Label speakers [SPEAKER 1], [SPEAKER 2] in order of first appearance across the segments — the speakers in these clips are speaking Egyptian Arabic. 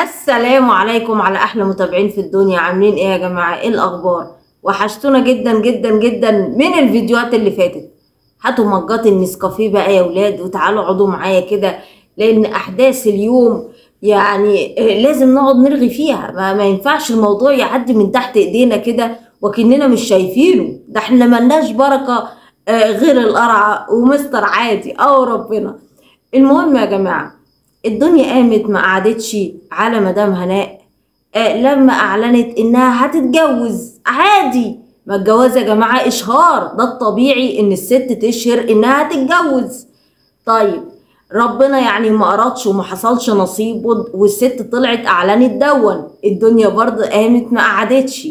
[SPEAKER 1] السلام عليكم على احلى متابعين في الدنيا عاملين ايه يا جماعه ايه الاخبار وحشتونا جدا جدا جدا من الفيديوهات اللي فاتت هاتوا مجات النسكافيه بقى يا ولاد وتعالوا اقعدوا معايا كده لان احداث اليوم يعني لازم نقعد نرغي فيها ما, ما ينفعش الموضوع يعدي من تحت ايدينا كده وكأننا مش شايفينه ده احنا ملناش بركه آه، غير القرعه ومستر عادي اه ربنا المهم يا جماعه الدنيا قامت ما قعدتش على مدام هناء آه لما اعلنت انها هتتجوز عادي ما الجواز يا جماعه اشهار ده الطبيعي ان الست تشهر انها هتتجوز طيب ربنا يعني ما ارادش وما حصلش نصيب والست طلعت اعلنت دون الدنيا برضه قامت ما قعدتش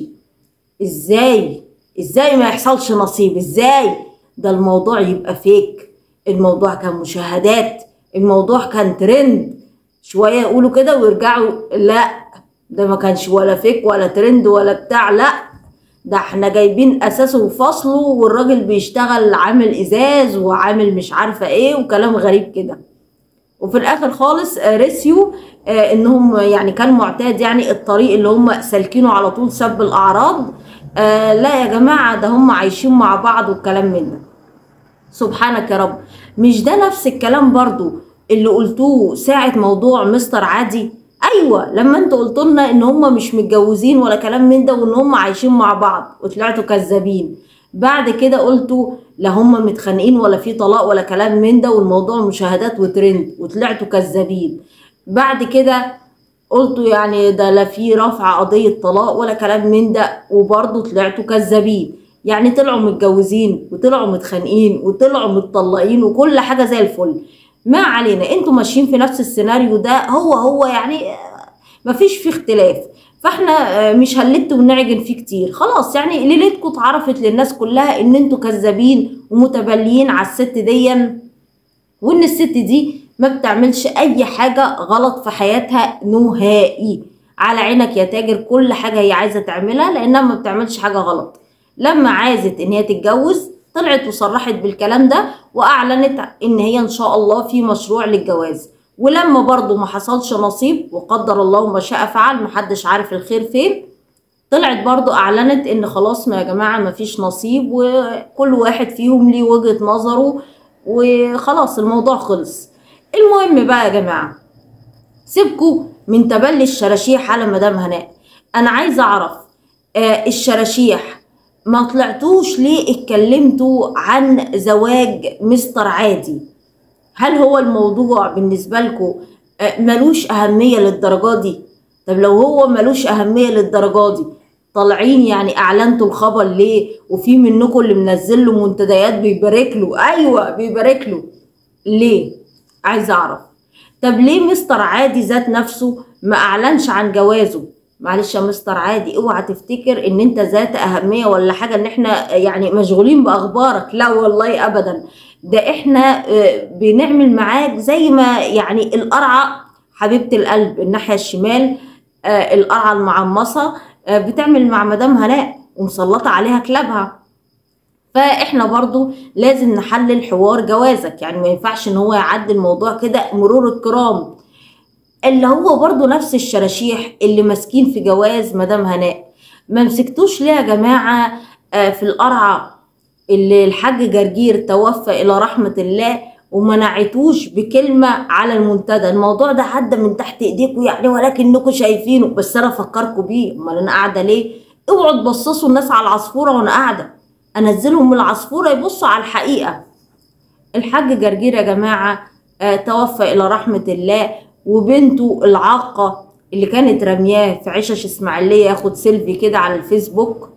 [SPEAKER 1] ازاي ازاي ما يحصلش نصيب ازاي ده الموضوع يبقى فيك الموضوع كان مشاهدات الموضوع كان ترند شوية يقولوا كده ويرجعوا لا ده ما كانش ولا فيك ولا ترند ولا بتاع لا ده احنا جايبين اساسه وفصله والراجل بيشتغل عامل ازاز وعامل مش عارفة ايه وكلام غريب كده وفي الاخر خالص آه، رسيوا آه، انهم يعني كان معتاد يعني الطريق اللي هم سالكينه على طول سب الاعراض آه لا يا جماعة ده هم عايشين مع بعض والكلام من ده سبحانك يا رب مش ده نفس الكلام برضو اللي قلتوه ساعة موضوع مستر عادي ايوه لما انتوا قلتوا لنا ان هم مش متجوزين ولا كلام من ده وان هم عايشين مع بعض وطلعتوا كذابين بعد كده قلتوا لا هم متخانقين ولا في طلاق ولا كلام من ده والموضوع مشاهدات وترند وطلعتوا كذابين بعد كده قلتوا يعني ده لا في رفع قضية طلاق ولا كلام من ده وبرضه طلعتوا كذابين يعني طلعوا متجوزين وطلعوا متخانقين وطلعوا متطلقين وكل حاجة زي الفل ما علينا انتوا ماشيين في نفس السيناريو ده هو هو يعني آه، مفيش فيه اختلاف فاحنا آه، مش هنلت ونعجن فيه كتير خلاص يعني ليلتكم اتعرفت للناس كلها ان انتوا كذابين ومتبليين على الست ديًا وان الست دي ما بتعملش اي حاجة غلط في حياتها نهائي على عينك يا تاجر كل حاجة هي عايزة تعملها لانها ما بتعملش حاجة غلط لما عايزت ان هي تتجوز طلعت وصرحت بالكلام ده واعلنت ان هي ان شاء الله في مشروع للجواز ولما برضو ما حصلش نصيب وقدر الله ما شاء فعل محدش عارف الخير فين طلعت برضو اعلنت ان خلاص ما يا جماعة ما فيش نصيب وكل واحد فيهم ليه وجهة نظره وخلاص الموضوع خلص المهم بقى يا جماعة سيبكوا من تبلي الشراشيح على مدام هناء انا عايزة اعرف آه الشراشيح ما طلعتوش ليه اتكلمتوا عن زواج مستر عادي هل هو الموضوع بالنسبة لكم ملوش أهمية للدرجة دي طب لو هو ملوش أهمية للدرجة دي طالعين يعني أعلنتوا الخبر ليه وفي منكم اللي منزل له منتديات بيبارك له أيوة بيبارك له ليه عايز أعرف طب ليه مستر عادي ذات نفسه ما أعلنش عن جوازه معلش يا مستر عادي اوعى تفتكر ان انت ذات اهميه ولا حاجه ان احنا يعني مشغولين باخبارك لا والله ابدا ده احنا آه، بنعمل معاك زي ما يعني القرعه حبيبه القلب الناحيه الشمال آه، القرعه المعمصه آه، بتعمل مع مدام هناء ومسلطه عليها كلابها فاحنا برضو لازم نحلل حوار جوازك يعني ما ينفعش ان هو يعدي الموضوع كده مرور الكرام اللي هو برضو نفس الشراشيح اللي ماسكين في جواز مدام هناء ما مسكتوش ليه يا جماعة آه، في القرعة اللي الحاج جرجير توفى إلى رحمة الله ومنعتوش بكلمة على المنتدى الموضوع ده عدى من تحت ايديكم يعني ولكنكم شايفينه بس انا افكركم بيه امال انا قاعدة ليه اوعوا تبصصوا الناس على العصفورة وانا قاعدة انزلهم من العصفورة يبصوا على الحقيقة الحاج جرجير يا جماعة آه، توفى إلى رحمة الله وبنته العاقة اللي كانت رمياه في عشش إسماعيلية ياخد سيلفي كده على الفيسبوك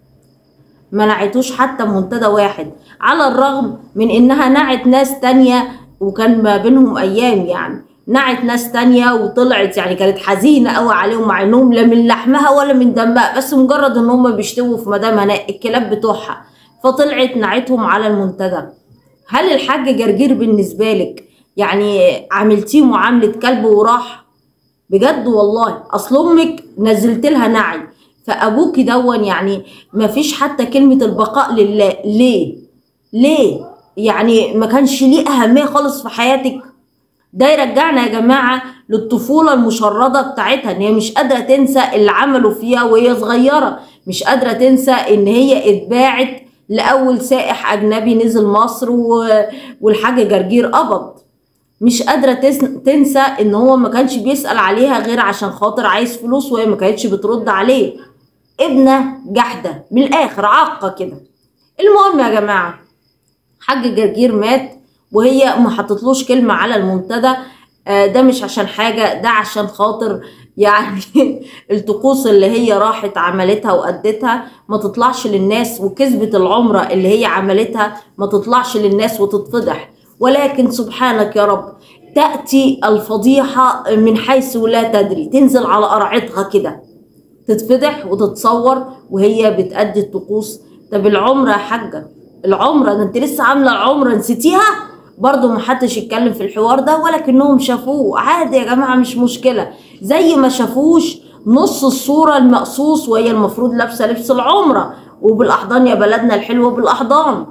[SPEAKER 1] منعتوش حتى منتدى واحد على الرغم من إنها نعت ناس تانية وكان ما بينهم أيام يعني نعت ناس تانية وطلعت يعني كانت حزينة قوي عليهم مع انهم لا من لحمها ولا من دمها بس مجرد ان هم بيشتووا في مدام هناء الكلاب بتوعها فطلعت نعتهم على المنتدى هل الحاج جرجير بالنسبة لك يعني عملتيه معاملة كلب وراح بجد والله اصل امك نزلت لها نعي فابوكي دون يعني مفيش حتى كلمة البقاء لله ليه ليه يعني ما كانش ليه اهمية خالص في حياتك ده يرجعنا يا جماعة للطفولة المشردة بتاعتها ان هي مش قادرة تنسى اللي عملوا فيها وهي صغيرة مش قادرة تنسى ان هي اتباعت لأول سائح أجنبي نزل مصر و... والحاج جرجير قبض مش قادرة تس- تنسى ان هو ما كانش بيسأل عليها غير عشان خاطر عايز فلوس وهي ما كانتش بترد عليه ابنة جحدة من الآخر عاقة كده المهم يا جماعة حاج جرجير مات وهي ما حطتلوش كلمة على المنتدى آه، ده مش عشان حاجة ده عشان خاطر يعني الطقوس اللي هي راحت عملتها وأدتها ما تطلعش للناس وكذبة العمرة اللي هي عملتها ما تطلعش للناس وتتفضح ولكن سبحانك يا رب تأتي الفضيحة من حيث لا تدري تنزل على قرعتها كده تتفضح وتتصور وهي بتأدي الطقوس طب العمرة يا حاجة العمرة ده انت لسه عاملة العمرة نسيتيها برضو محدش يتكلم في الحوار ده ولكنهم شافوه عادي يا جماعة مش مشكلة زي ما شافوش نص الصورة المقصوص وهي المفروض لابسة لبس العمرة وبالأحضان يا بلدنا الحلوة بالأحضان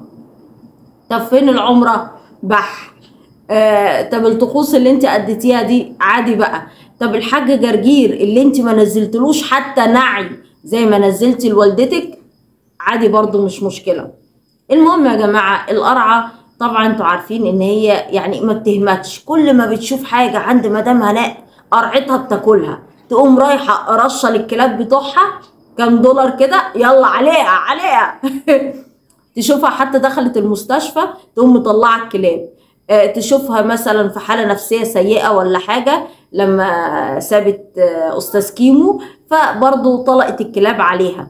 [SPEAKER 1] طب فين العمرة بح آه طب الطقوس اللي انت اديتيها دي عادي بقى طب الحاج جرجير اللي انت ما نزلتلوش حتى نعي زي ما نزلتي لوالدتك عادي برضو مش مشكلة المهم يا جماعة القرعة طبعا انتوا عارفين ان هي يعني ما بتهمتش كل ما بتشوف حاجة عند مدام هناء قرعتها بتاكلها تقوم رايحة رشة للكلاب بتوعها كام دولار كده يلا عليها عليها تشوفها حتى دخلت المستشفى تقوم مطلعه الكلاب آه، تشوفها مثلا في حاله نفسيه سيئه ولا حاجه لما سابت آه، استاذ كيمو فبرضه طلقت الكلاب عليها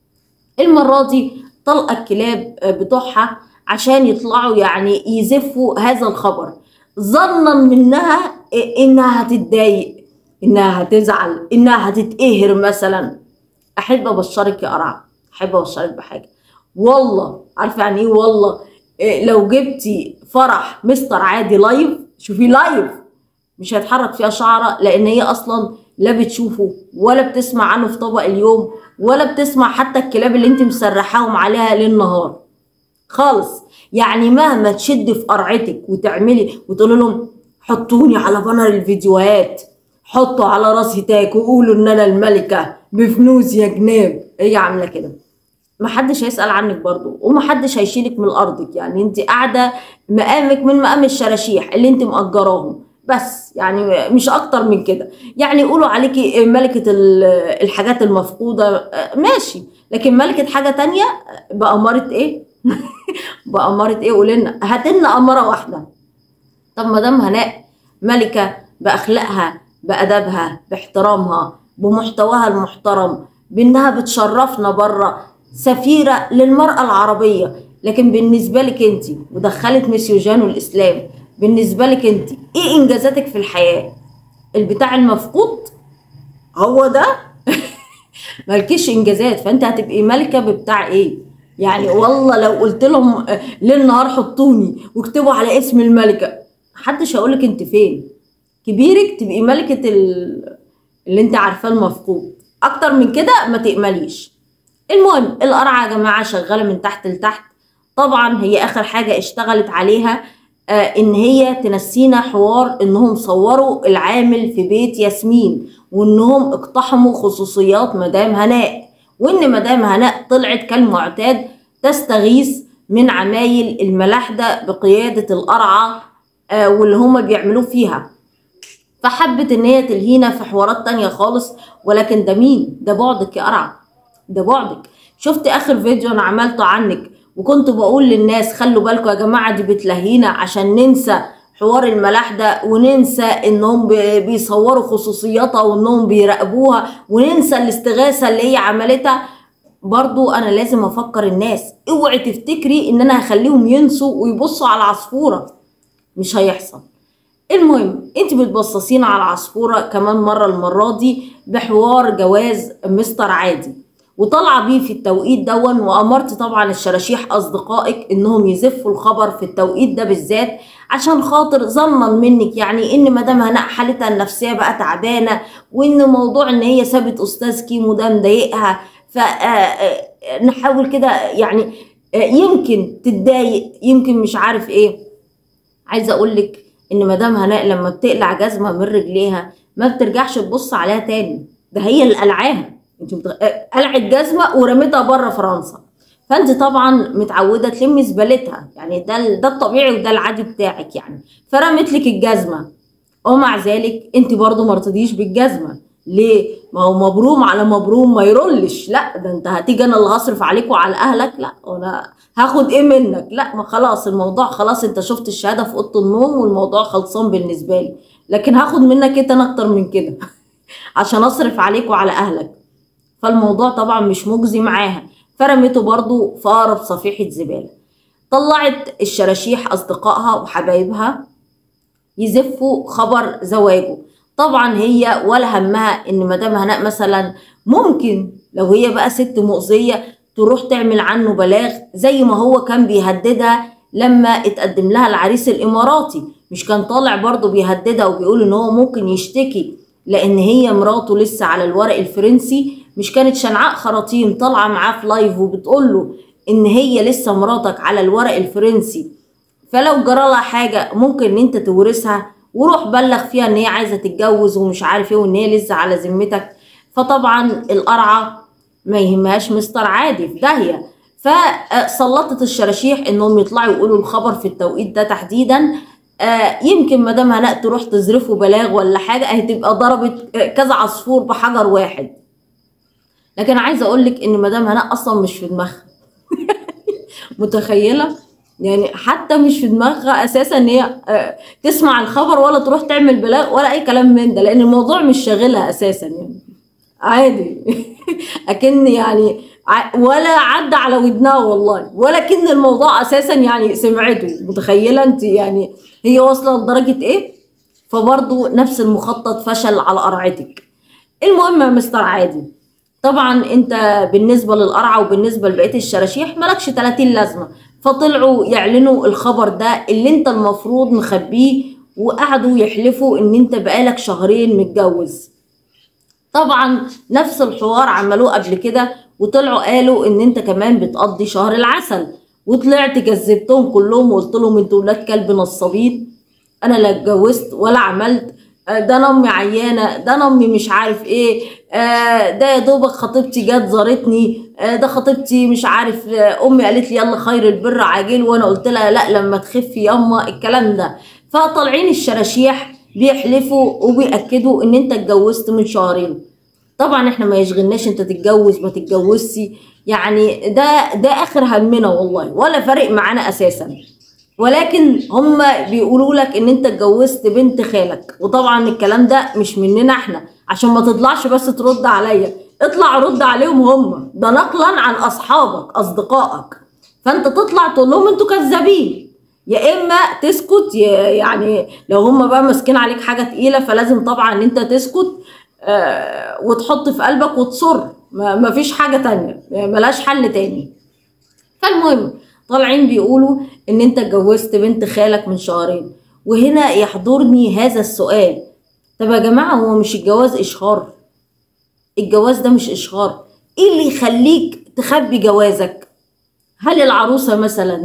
[SPEAKER 1] المره دي طلق الكلاب آه، بتوعها عشان يطلعوا يعني يزفوا هذا الخبر ظنا منها آه، انها هتتضايق انها هتزعل انها هتتقهر مثلا احب ابشرك يا قرعه احب ابشرك بحاجه والله عارفه يعني ايه والله إيه لو جبتي فرح مستر عادي لايف شوفي لايف مش هيتحرك فيها شعره لان هي اصلا لا بتشوفه ولا بتسمع عنه في طبق اليوم ولا بتسمع حتى الكلاب اللي انت مسرحاهم عليها ليل نهار خالص يعني مهما تشدي في قرعتك وتعملي وتقولي لهم حطوني على بانر الفيديوهات حطوا على راسي تاج وقولوا ان انا الملكه بفلوس يا جناب هي عامله كده محدش هيسأل عنك برضو ومحدش هيشيلك من أرضك يعني انت قاعدة مقامك من مقام الشراشيح اللي انت مأجراهم بس يعني مش أكتر من كده يعني يقولوا عليكي ملكة ال- الحاجات المفقودة آه، ماشي لكن ملكة حاجة تانية بأمارة ايه؟ بأمارة ايه قولنا هاتلنا أمارة واحدة طب مدام هناء ملكة بأخلاقها بأدبها باحترامها بمحتواها المحترم بإنها بتشرفنا بره سفيرة للمرأة العربية لكن بالنسبة لك انت ودخلت ميسيو جانو الإسلام بالنسبة لك انت ايه إنجازاتك في الحياة البتاع المفقود هو ده مالكيش انجازات فانت هتبقي ملكه ببتاع ايه يعني والله لو قلت لهم آه، ليل نهار حطوني واكتبوا على اسم الملكه محدش هيقولك انت فين كبيرك تبقي ملكه ال- اللي انت عارفاه المفقود اكتر من كده ما تقمليش المهم القرعه يا جماعه شغاله من تحت لتحت طبعا هي اخر حاجه اشتغلت عليها آه ان هي تنسينا حوار انهم صوروا العامل في بيت ياسمين وانهم اقتحموا خصوصيات مدام هناء وان مدام هناء طلعت كالمعتاد تستغيث من عمايل الملاحدة بقيادة القرعة آه واللي هما بيعملوه فيها فحبت ان هي تلهينا في حوارات تانية خالص ولكن ده مين ده بعدك يا قرعة ده بعدك شفت اخر فيديو انا عملته عنك وكنت بقول للناس خلوا بالكم يا جماعة دي بتلهينا عشان ننسى حوار الملاحدة وننسى انهم بي- بيصوروا خصوصياتها وانهم بيراقبوها وننسى الاستغاثة اللي هي عملتها برضو انا لازم افكر الناس اوعي تفتكري ان انا هخليهم ينسوا ويبصوا على العصفورة مش هيحصل المهم انت بتبصصين على العصفورة كمان مرة المرة دي بحوار جواز مستر عادي وطالعة بيه في التوقيت دون وأمرت طبعا الشراشيح أصدقائك إنهم يزفوا الخبر في التوقيت ده بالذات عشان خاطر ظنا منك يعني إن مدام هناء حالتها النفسية بقى تعبانة وإن موضوع إن هي سابت أستاذ كيمو ده مضايقها فنحاول كده يعني آه، يمكن تتضايق يمكن مش عارف إيه عايزه اقول لك ان مدام هناء لما بتقلع جزمه من رجليها ما بترجعش تبص عليها تاني ده هي اللي قلعاها انت متغ... قلعت جزمه ورميتها بره فرنسا فانت طبعا متعوده تلمي زبالتها يعني ده ده الطبيعي وده العادي بتاعك يعني فرمت لك الجزمه ومع ذلك انت برضو ما رضيتيش بالجزمه ليه ما هو مبروم على مبروم ما يرولش لا ده انت هتيجي انا اللي هصرف عليك وعلى اهلك لا انا هاخد ايه منك لا ما خلاص الموضوع خلاص انت شفت الشهاده في اوضه النوم والموضوع خلصان بالنسبه لي لكن هاخد منك ايه تاني اكتر من كده عشان اصرف عليك وعلى اهلك فالموضوع طبعا مش مجزي معاها فرمته برضو في اقرب صفيحه زباله طلعت الشراشيح اصدقائها وحبايبها يزفوا خبر زواجه طبعا هي ولا همها ان مدام هناء مثلا ممكن لو هي بقى ست مؤذيه تروح تعمل عنه بلاغ زي ما هو كان بيهددها لما اتقدم لها العريس الاماراتي مش كان طالع برضه بيهددها وبيقول ان هو ممكن يشتكي لان هي مراته لسه على الورق الفرنسي مش كانت شنعاء خراطيم طالعه معاه في لايف وبتقول له ان هي لسه مراتك على الورق الفرنسي فلو جرى لها حاجه ممكن ان انت تورثها وروح بلغ فيها ان هي عايزه تتجوز ومش عارف ايه وان هي لسه على ذمتك فطبعا القرعه ما يهمهاش مستر عادي في داهيه فسلطت الشراشيح انهم يطلعوا يقولوا الخبر في التوقيت ده تحديدا آه يمكن مدام هناء تروح تزرفه بلاغ ولا حاجه هتبقى ضربت كذا عصفور بحجر واحد لكن عايزه اقول لك ان مدام هناء اصلا مش في دماغها متخيله يعني حتى مش في دماغها اساسا ان هي آه تسمع الخبر ولا تروح تعمل بلاغ ولا اي كلام من ده لان الموضوع مش شاغلها اساسا يعني عادي اكن يعني ولا عدى على ودنها والله ولكن الموضوع اساسا يعني سمعته متخيله انت يعني هي واصله لدرجه ايه فبرضه نفس المخطط فشل على قرعتك المهم يا مستر عادي طبعا انت بالنسبه للقرعه وبالنسبه لبقيه الشراشيح مالكش 30 لازمه فطلعوا يعلنوا الخبر ده اللي انت المفروض مخبيه وقعدوا يحلفوا ان انت بقالك شهرين متجوز طبعا نفس الحوار عملوه قبل كده وطلعوا قالوا ان انت كمان بتقضي شهر العسل وطلعت كذبتهم كلهم وقلت لهم انتوا ولاد كلب نصابين انا لا اتجوزت ولا عملت ده انا امي عيانه ده انا امي مش عارف ايه ده يا دوبك خطيبتي جت زارتني ده خطيبتي مش عارف امي قالت لي يلا خير البر عاجل وانا قلت لها لا لما تخفي ياما الكلام ده فطالعين الشراشيح بيحلفوا وبيأكدوا ان انت اتجوزت من شهرين طبعا احنا ما يشغلناش انت تتجوز ما تتجوزش يعني ده ده اخر همنا والله ولا فارق معانا اساسا ولكن هم بيقولوا لك ان انت اتجوزت بنت خالك وطبعا الكلام ده مش مننا احنا عشان ما تطلعش بس ترد عليا اطلع رد عليهم هم ده نقلا عن اصحابك اصدقائك فانت تطلع تقول لهم انتوا كذابين يا اما تسكت يعني لو هم بقى ماسكين عليك حاجه تقيله فلازم طبعا ان انت تسكت آه وتحط في قلبك وتصر ما فيش حاجه تانية ملاش حل تاني فالمهم طالعين بيقولوا ان انت اتجوزت بنت خالك من شهرين وهنا يحضرني هذا السؤال طب يا جماعه هو مش الجواز اشهار الجواز ده مش اشهار ايه اللي يخليك تخبي جوازك هل العروسه مثلا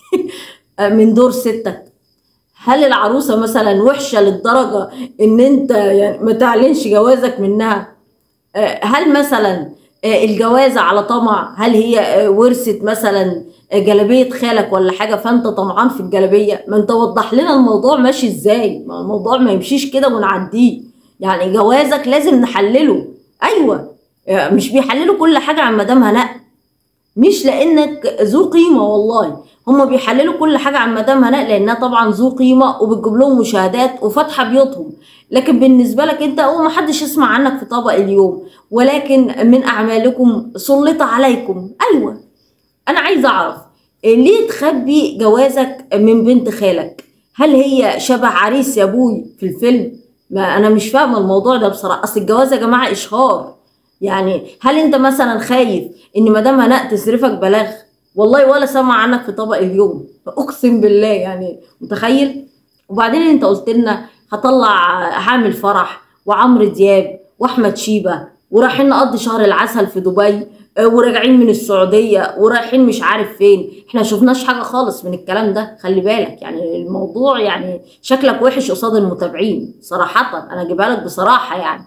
[SPEAKER 1] من دور ستك هل العروسة مثلا وحشة للدرجة ان انت يعني ما تعلنش جوازك منها هل مثلا الجوازة على طمع هل هي ورثت مثلا جلبية خالك ولا حاجة فانت طمعان في الجلبية ما انت وضح لنا الموضوع ماشي ازاي ما الموضوع ما يمشيش كده ونعديه يعني جوازك لازم نحلله ايوه مش بيحللوا كل حاجة عن مدام هناء مش لانك ذو قيمة والله هما بيحللوا كل حاجة عن مدام هناء لأنها طبعا ذو قيمة وبتجيب لهم مشاهدات وفاتحة بيوتهم لكن بالنسبة لك أنت هو محدش يسمع عنك في طبق اليوم ولكن من أعمالكم سلط عليكم أيوة أنا عايزة أعرف ليه تخبي جوازك من بنت خالك هل هي شبه عريس يا أبوي في الفيلم ما أنا مش فاهمة الموضوع ده بصراحة أصل الجواز يا جماعة إشهار يعني هل أنت مثلا خايف إن مدام هناء تصرفك بلاغ والله ولا سمع عنك في طبق اليوم اقسم بالله يعني متخيل وبعدين انت قلت لنا هطلع هعمل فرح وعمرو دياب واحمد شيبه ورايحين نقضي شهر العسل في دبي آه، وراجعين من السعوديه ورايحين مش عارف فين احنا شفناش حاجه خالص من الكلام ده خلي بالك يعني الموضوع يعني شكلك وحش قصاد المتابعين صراحه انا اجيبها لك بصراحه يعني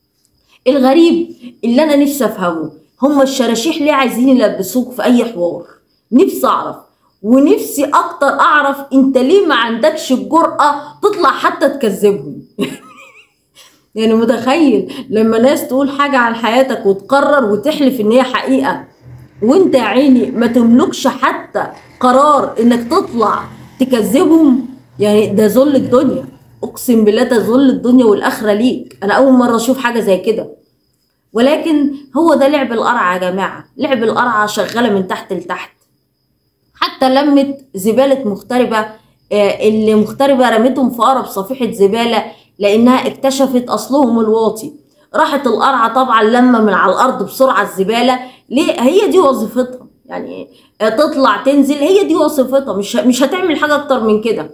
[SPEAKER 1] الغريب اللي انا نفسي افهمه هم الشراشيح ليه عايزين يلبسوك في اي حوار نفسي اعرف ونفسي اكتر اعرف انت ليه ما عندكش الجرأة تطلع حتى تكذبهم يعني متخيل لما ناس تقول حاجة عن حياتك وتقرر وتحلف ان هي حقيقة وانت يا عيني ما تملكش حتى قرار انك تطلع تكذبهم يعني ده ذل الدنيا اقسم بالله ده ذل الدنيا والاخره ليك انا اول مره اشوف حاجه زي كده ولكن هو ده لعب القرعه يا جماعه لعب القرعه شغاله من تحت لتحت حتى لمت زباله مغتربه آه، اللي مغتربه رمتهم في اقرب صفيحه زباله لانها اكتشفت اصلهم الواطي راحت القرعه طبعا لما من على الارض بسرعه الزباله ليه هي دي وظيفتها يعني آه، تطلع تنزل هي دي وظيفتها مش مش هتعمل حاجه اكتر من كده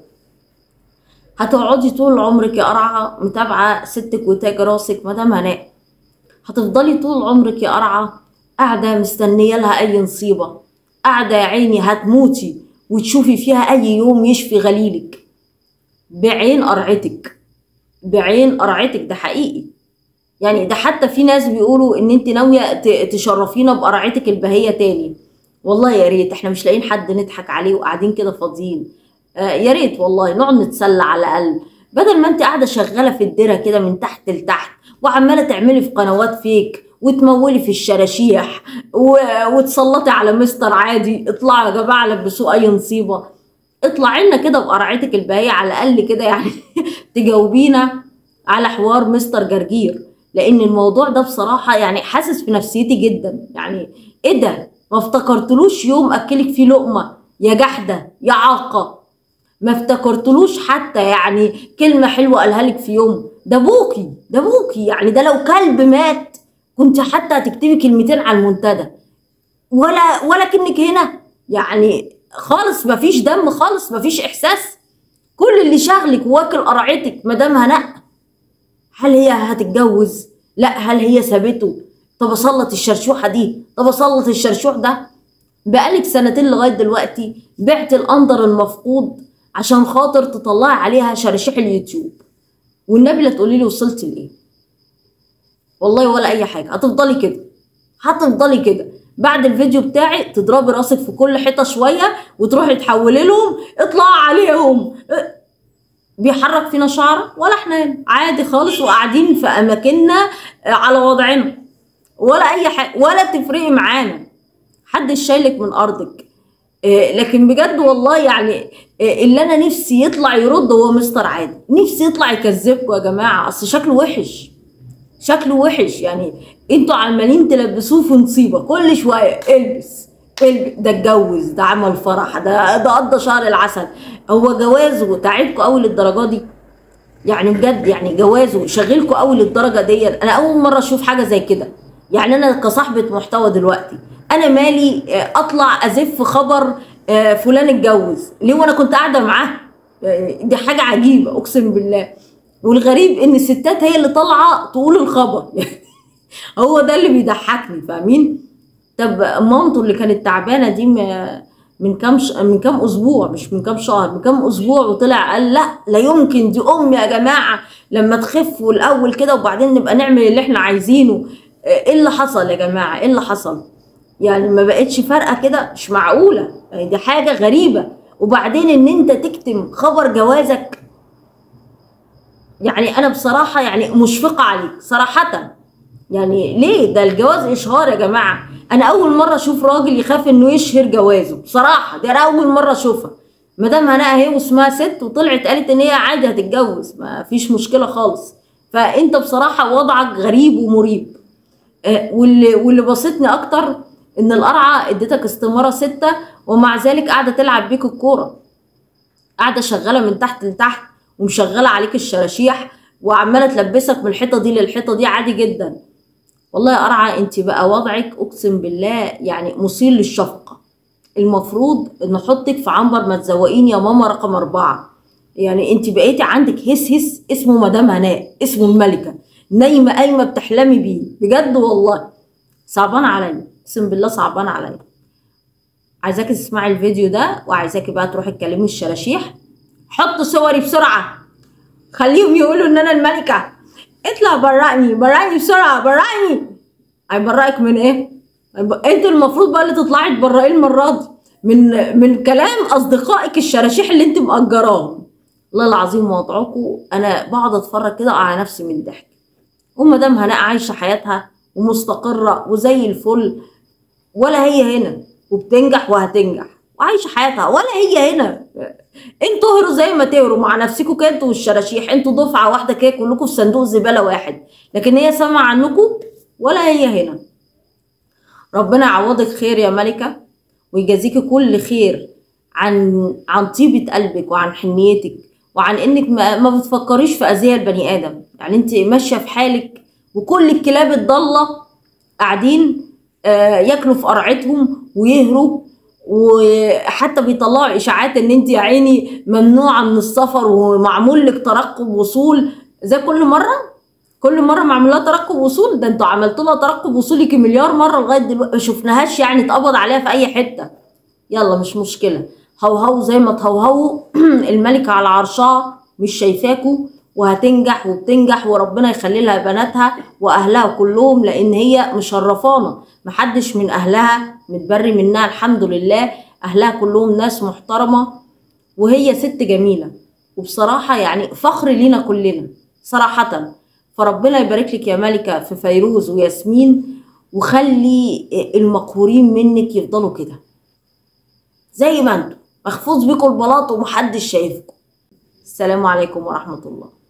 [SPEAKER 1] هتقعدي طول عمرك يا قرعه متابعه ستك وتاج راسك مدام هناء هتفضلي طول عمرك يا قرعه قاعده مستنيه لها اي نصيبه قاعده يا عيني هتموتي وتشوفي فيها اي يوم يشفي غليلك بعين قرعتك بعين قرعتك ده حقيقي يعني ده حتى في ناس بيقولوا ان انت ناويه ت- تشرفينا بقرعتك البهيه تاني والله يا ريت احنا مش لاقيين حد نضحك عليه وقاعدين كده فاضيين آه يا ريت والله نقعد نتسلى على الاقل بدل ما انت قاعده شغاله في الدره كده من تحت لتحت وعماله تعملي في قنوات فيك وتمولي في الشراشيح و... وتسلطي على مستر عادي اطلعوا يا جماعه لبسوه اي نصيبه اطلعي لنا كده بقرعتك البهيه على الاقل كده يعني تجاوبينا على حوار مستر جرجير لان الموضوع ده بصراحه يعني حاسس في نفسيتي جدا يعني ايه ده ما افتكرتلوش يوم اكلك فيه لقمه يا جحده يا عاقه ما افتكرتلوش حتى يعني كلمه حلوه قالها لك في يوم ده ابوكي ده ابوكي يعني ده لو كلب مات كنت حتى هتكتبي كلمتين على المنتدى ولا ولا كأنك هنا يعني خالص مفيش دم خالص مفيش احساس كل اللي شغلك واكل قرعتك مدام هناء هل هي هتتجوز لا هل هي سابته طب اسلط الشرشوحه دي طب اسلط الشرشوح ده بقالك سنتين لغايه دلوقتي بعت الاندر المفقود عشان خاطر تطلعي عليها شراشيح اليوتيوب والنبي لا تقولي لي وصلت لايه والله ولا اي حاجه هتفضلي كده هتفضلي كده بعد الفيديو بتاعي تضربي راسك في كل حيطه شويه وتروحي تحولي لهم اطلعوا عليهم اه، بيحرك فينا شعره ولا احنا هنا عادي خالص وقاعدين في اماكننا اه، على وضعنا ولا اي حاجه ولا تفرقي معانا محدش شايلك من ارضك إيه، لكن بجد والله يعني إيه، اللي انا نفسي يطلع يرد هو مستر عادل نفسي يطلع يكذبكم يا جماعه اصل شكله وحش شكله وحش يعني انتوا عمالين تلبسوه في نصيبه كل شويه البس البس ده اتجوز ده عمل فرح ده ده قضى شهر العسل هو جوازه تعبكوا قوي للدرجه دي يعني بجد يعني جوازه شغلكوا قوي للدرجه دي انا اول مره اشوف حاجه زي كده يعني انا كصاحبه محتوى دلوقتي انا مالي آه، اطلع ازف خبر آه، فلان اتجوز ليه وانا كنت قاعده معاه يعني دي حاجه عجيبه اقسم بالله والغريب ان الستات هي اللي طالعه تقول الخبر يعني هو ده اللي بيضحكني فاهمين طب مامته اللي كانت تعبانه دي م- من كام ش... من كام اسبوع مش من كام شهر من كام اسبوع وطلع قال لا لا يمكن دي امي يا جماعه لما تخفوا الاول كده وبعدين نبقى نعمل اللي احنا عايزينه ايه اللي حصل يا جماعه ايه اللي حصل يعني ما بقتش فارقه كده مش معقوله يعني دي حاجه غريبه وبعدين ان انت تكتم خبر جوازك يعني انا بصراحه يعني مشفقه عليك صراحه يعني ليه ده الجواز اشهار يا جماعه انا اول مره اشوف راجل يخاف انه يشهر جوازه بصراحه دي انا اول مره اشوفها مدام هناء اهي واسمها ست وطلعت قالت ان هي عادي هتتجوز ما فيش مشكله خالص فانت بصراحه وضعك غريب ومريب آه، واللي واللي بسطني اكتر ان القرعه اديتك استماره ستة ومع ذلك قاعده تلعب بيك الكوره قاعده شغاله من تحت لتحت ومشغله عليك الشراشيح وعماله تلبسك من الحيطه دي للحيطه دي عادي جدا والله يا قرعه انت بقى وضعك اقسم بالله يعني مثير للشفقه المفروض نحطك في عنبر ما تزوقين يا ماما رقم أربعة يعني انت بقيتي عندك هس هس اسمه مدام هناء اسمه الملكة نايمة قايمة بتحلمي بيه بجد والله صعبان عليا اقسم بالله صعبان عليا عايزاكي تسمعي الفيديو ده وعايزاكي بقى تروحي تكلمي الشراشيح حطوا صوري بسرعه خليهم يقولوا ان انا الملكه اطلع برقني برقني بسرعه برقني هيبرئك من ايه انت المفروض بقى اللي تطلعي تبرئيه المره دي من من كلام اصدقائك الشراشيح اللي انت مأجراهم والله العظيم وضعكم انا بقعد اتفرج كده على نفسي من الضحك ومدام هناء عايشه حياتها ومستقره وزي الفل ولا هي هنا وبتنجح وهتنجح وعايشه حياتها ولا هي هنا انتوا هروا زي ما تهروا مع نفسكم كده انتوا والشراشيح انتوا دفعه واحده كده كلكم في صندوق زباله واحد لكن هي سامعه عنكم ولا هي هنا ربنا يعوضك خير يا ملكه ويجازيكي كل خير عن عن طيبه قلبك وعن حنيتك وعن انك ما, ما بتفكريش في اذيه البني ادم يعني انت ماشيه في حالك وكل الكلاب الضاله قاعدين آه ياكلوا في قرعتهم ويهروا وحتى بيطلعوا اشاعات ان انت يا عيني ممنوعه من السفر ومعمول لك ترقب وصول زي كل مره كل مره معمول لها ترقب وصول ده انتوا عملتوا لها ترقب وصول يجي مليار مره لغايه دلوقتي ما شفناهاش يعني اتقبض عليها في اي حته يلا مش مشكله هوهو زي ما تهوهو الملكه على عرشها مش شايفاكوا وهتنجح وبتنجح وربنا يخلي لها بناتها واهلها كلهم لان هي مشرفانا محدش من اهلها متبري منها الحمد لله اهلها كلهم ناس محترمه وهي ست جميله وبصراحه يعني فخر لينا كلنا صراحه فربنا يبارك لك يا ملكه في فيروز وياسمين وخلي المقهورين منك يفضلوا كده زي ما انتم محفوظ بيكم البلاط ومحدش شايفكم السلام عليكم ورحمه الله